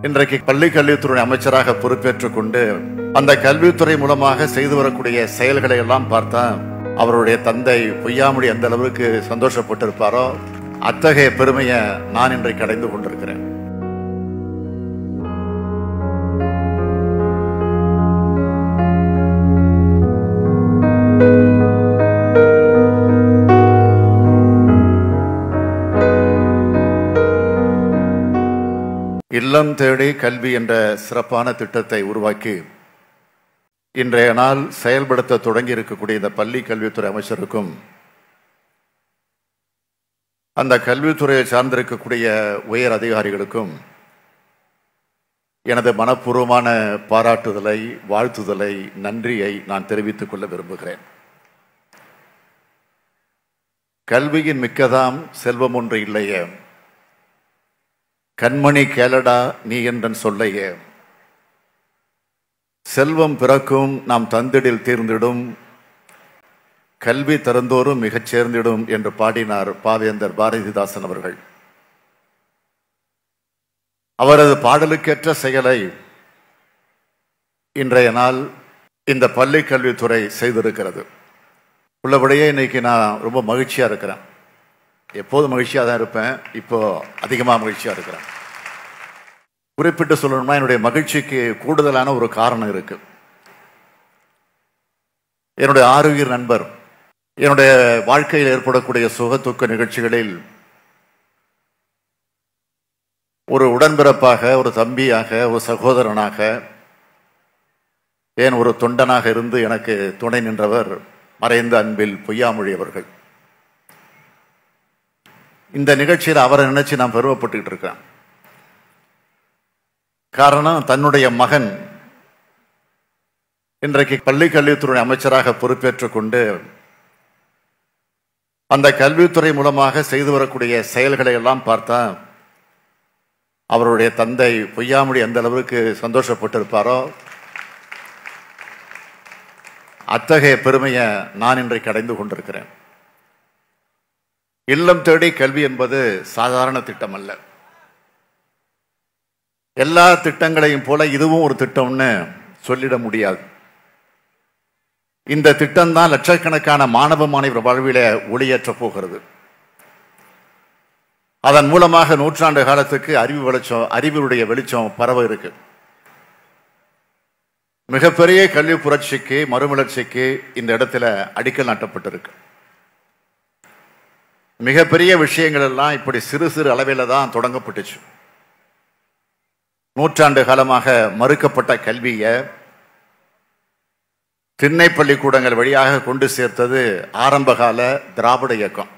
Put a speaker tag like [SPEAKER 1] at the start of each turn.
[SPEAKER 1] இன்றைக்கு பள்ளி கல்வித்துறை அமைச்சராக பொறுப்பேற்றுக் கொண்டு அந்த கல்வித்துறை மூலமாக செய்து வரக்கூடிய செயல்களை எல்லாம் பார்த்தா அவருடைய தந்தை பொய்யாமொழி எந்த அளவுக்கு சந்தோஷப்பட்டிருப்பாரோ அத்தகைய பெருமையை நான் இன்றைக்கு அடைந்து கொண்டிருக்கிறேன் இல்லம் தேடி கல்வி என்ற சிறப்பான திட்டத்தை உருவாக்கி இன்றைய நாள் செயல்படுத்த தொடங்கி இருக்கக்கூடிய இந்த பள்ளி கல்வித்துறை அமைச்சருக்கும் அந்த கல்வித்துறையை சார்ந்திருக்கக்கூடிய உயர் அதிகாரிகளுக்கும் எனது மனப்பூர்வமான பாராட்டுதலை வாழ்த்துதலை நன்றியை நான் தெரிவித்துக் கொள்ள விரும்புகிறேன் கல்வியின் மிக்கதாம் செல்வம் ஒன்று இல்லையே கண்மணி கேளடா நீ என்றன் சொல்லையே செல்வம் பிறக்கும் நாம் தந்திடில் தீர்ந்திடும் கல்வி திறந்தோறும் மிகச் சேர்ந்திடும் என்று பாடினார் பாவேந்தர் பாரதிதாசன் அவர்கள் அவரது பாடலுக்கேற்ற செயலை இன்றைய நாள் இந்த பள்ளி கல்வித்துறை செய்திருக்கிறது உள்ளபடியே இன்னைக்கு நான் ரொம்ப மகிழ்ச்சியா இருக்கிறேன் எப்போதும் மகிழ்ச்சியாக தான் இருப்பேன் இப்போ அதிகமாக மகிழ்ச்சியாக இருக்கிறேன் குறிப்பிட்டு சொல்லணும்னா என்னுடைய மகிழ்ச்சிக்கு கூடுதலான ஒரு காரணம் இருக்கு என்னுடைய ஆரோக்கிய நண்பர் என்னுடைய வாழ்க்கையில் ஏற்படக்கூடிய சுகத்துக்க நிகழ்ச்சிகளில் ஒரு உடன்பிறப்பாக ஒரு தம்பியாக ஒரு சகோதரனாக ஏன் ஒரு தொண்டனாக இருந்து எனக்கு துணை நின்றவர் மறைந்த அன்பில் பொய்யாமொழி அவர்கள் இந்த நிகழ்ச்சியில் அவரை நினைச்சு நான் பெருமைப்பட்டுக்கிட்டு இருக்கேன் காரணம் தன்னுடைய மகன் இன்றைக்கு பள்ளி கல்வித்துறை அமைச்சராக பொறுப்பேற்றுக் கொண்டு அந்த கல்வித்துறை மூலமாக செய்து வரக்கூடிய செயல்களை எல்லாம் பார்த்தா அவருடைய தந்தை பொய்யாமொழி எந்த அளவுக்கு சந்தோஷப்பட்டிருப்பாரோ அத்தகைய பெருமையை நான் இன்றைக்கு அடைந்து கொண்டிருக்கிறேன் இல்லம் தேடி கல்வி என்பது சாதாரண திட்டம் அல்ல எல்லா திட்டங்களையும் போல இதுவும் ஒரு திட்டம்னு சொல்லிட முடியாது இந்த திட்டம் தான் லட்சக்கணக்கான மாணவ மாணவர் வாழ்வில ஒளியேற்ற போகிறது அதன் மூலமாக நூற்றாண்டு காலத்துக்கு அறிவு வெளிச்சம் அறிவுடைய வெளிச்சம் பரவ இருக்கு மிகப்பெரிய கல்வி புரட்சிக்கு மறுமலர்ச்சிக்கு இந்த இடத்துல அடிக்கல் நாட்டப்பட்டிருக்கு மிகப்பெரிய விஷயங்கள் எல்லாம் இப்படி சிறு சிறு அளவில் தான் தொடங்கப்பட்டுச்சு நூற்றாண்டு காலமாக மறுக்கப்பட்ட கல்வியை திண்ணை பள்ளிக்கூடங்கள் வழியாக கொண்டு சேர்த்தது ஆரம்பகால திராவிட இயக்கம்